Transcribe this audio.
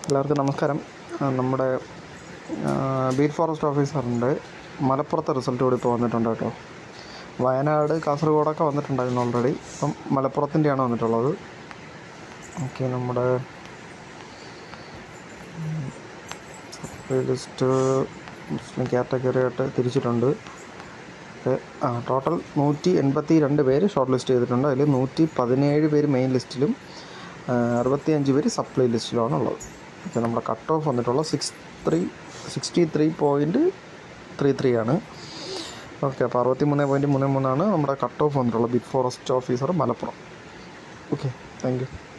എല്ലാവർക്കും നമസ്കാരം ആ, നമ്മുടെ ബീറ്റ് ഫോറസ്റ്റ് ഓഫീസറിൻ്റെ മലപ്പുറത്തെ റിസൾട്ട് കൂടി ഇപ്പോൾ വന്നിട്ടുണ്ട് കേട്ടോ വയനാട് കാസർഗോഡൊക്കെ വന്നിട്ടുണ്ടായിരുന്നു ഓൾറെഡി ഇപ്പം മലപ്പുറത്തിൻ്റെയാണ് വന്നിട്ടുള്ളത് ഓക്കെ നമ്മുടെ ലിസ്റ്റ് മുസ്ലിം കാറ്റഗറി ആയിട്ട് തിരിച്ചിട്ടുണ്ട് ഓക്കെ ആ ടോട്ടൽ നൂറ്റി എൺപത്തി രണ്ട് പേര് ഷോർട്ട് ലിസ്റ്റ് ചെയ്തിട്ടുണ്ട് അതിൽ നൂറ്റി പതിനേഴ് പേര് മെയിൻ ലിസ്റ്റിലും അറുപത്തി അഞ്ച് പേര് സപ്ലൈ ലിസ്റ്റിലുമാണ് ഉള്ളത് ഓക്കെ നമ്മുടെ കട്ട് ഓഫ് വന്നിട്ടുള്ള six three sixty three point three three ആണ് ഓക്കെ അപ്പോൾ അറുപത്തി മൂന്ന് പോയിൻറ്റ് മൂന്ന് മൂന്നാണ് നമ്മുടെ കട്ട് ഓഫ് വന്നിട്ടുള്ളത് beat forest officer Malappuram okay thank U